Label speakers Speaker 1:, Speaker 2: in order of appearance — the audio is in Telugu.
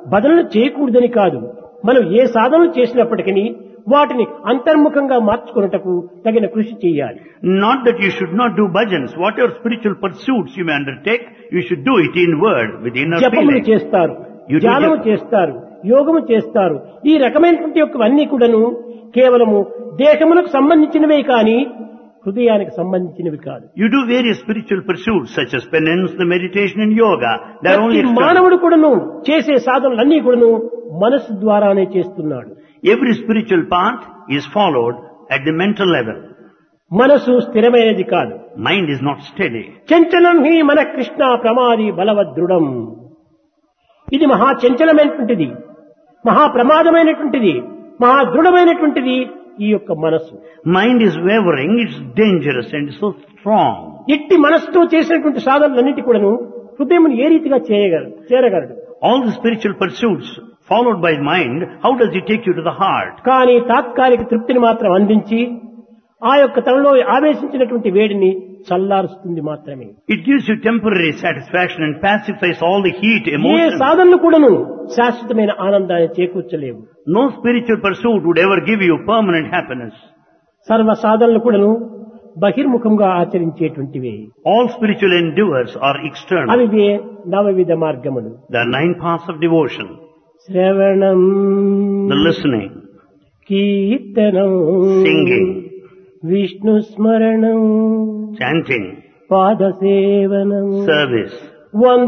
Speaker 1: బదులు చేయకూడదని కాదు మనం ఏ సాధనలు చేసినప్పటికీ వాటిని అంతర్ముఖంగా మార్చుకున్నటకు తగిన కృషి చేయాలి
Speaker 2: Not that you should not do bhajans. Whatever spiritual pursuits you may undertake, you should do it in word, with inner
Speaker 1: జపములు
Speaker 2: feeling.
Speaker 1: చేస్తారు
Speaker 2: You do
Speaker 1: ధ్యానము
Speaker 2: japa.
Speaker 1: చేస్తారు యోగము చేస్తారు ఈ రకమైనటువంటి యొక్కవన్నీ కూడాను కేవలము దేశములకు సంబంధించినవే కానీ హృదయానికి సంబంధించినవి కాదు
Speaker 2: You do various spiritual pursuits such as penance, the meditation and yoga. They're only
Speaker 1: ప్రతి
Speaker 2: external.
Speaker 1: మానవుడు కూడాను చేసే సాధనలన్నీ కూడాను మనసు ద్వారానే చేస్తున్నాడు
Speaker 2: Every spiritual path is followed at the mental level.
Speaker 1: మనసు స్థిరమైనది కాదు
Speaker 2: Mind is not steady.
Speaker 1: చంచలం హి మన కృష్ణ ప్రమాది బలవదృఢం ఇది మహా చంచలమైనటువంటిది మహా ప్రమాదమైనటువంటిది మహా దృఢమైనటువంటిది ఈ యొక్క మనస్సు
Speaker 2: Mind is wavering, it's dangerous and so strong.
Speaker 1: ఎట్టి మనస్సుతో చేసినటువంటి సాధనలన్నిటి కూడాను హృదయం ఏ రీతిగా చేయగలరు చేరగలడు
Speaker 2: All the spiritual pursuits followed by mind, how does it take you to the heart?
Speaker 1: కానీ తాత్కాలిక తృప్తిని మాత్రం అందించి ఆ యొక్క తనలో ఆవేశించినటువంటి వేడిని చల్లారుస్తుంది మాత్రమే
Speaker 2: It gives you temporary satisfaction and pacifies all the heat,
Speaker 1: A
Speaker 2: emotion.
Speaker 1: సాధనలు కూడాను శాశ్వతమైన ఆనందాన్ని చేకూర్చలేవు
Speaker 2: No spiritual pursuit would ever give you permanent happiness.
Speaker 1: సర్వ సాధనలు కూడాను బహిర్ముఖంగా ఆచరించేటువంటివే
Speaker 2: All spiritual endeavors are external.
Speaker 1: అవి నవవిధ మార్గములు
Speaker 2: There are nine paths of devotion.
Speaker 1: శ్రవణం
Speaker 2: The listening,
Speaker 1: కీర్తనం
Speaker 2: Singing.
Speaker 1: విష్ణు స్మరణం
Speaker 2: chanting,
Speaker 1: పాదసేవనం
Speaker 2: service,
Speaker 1: వంద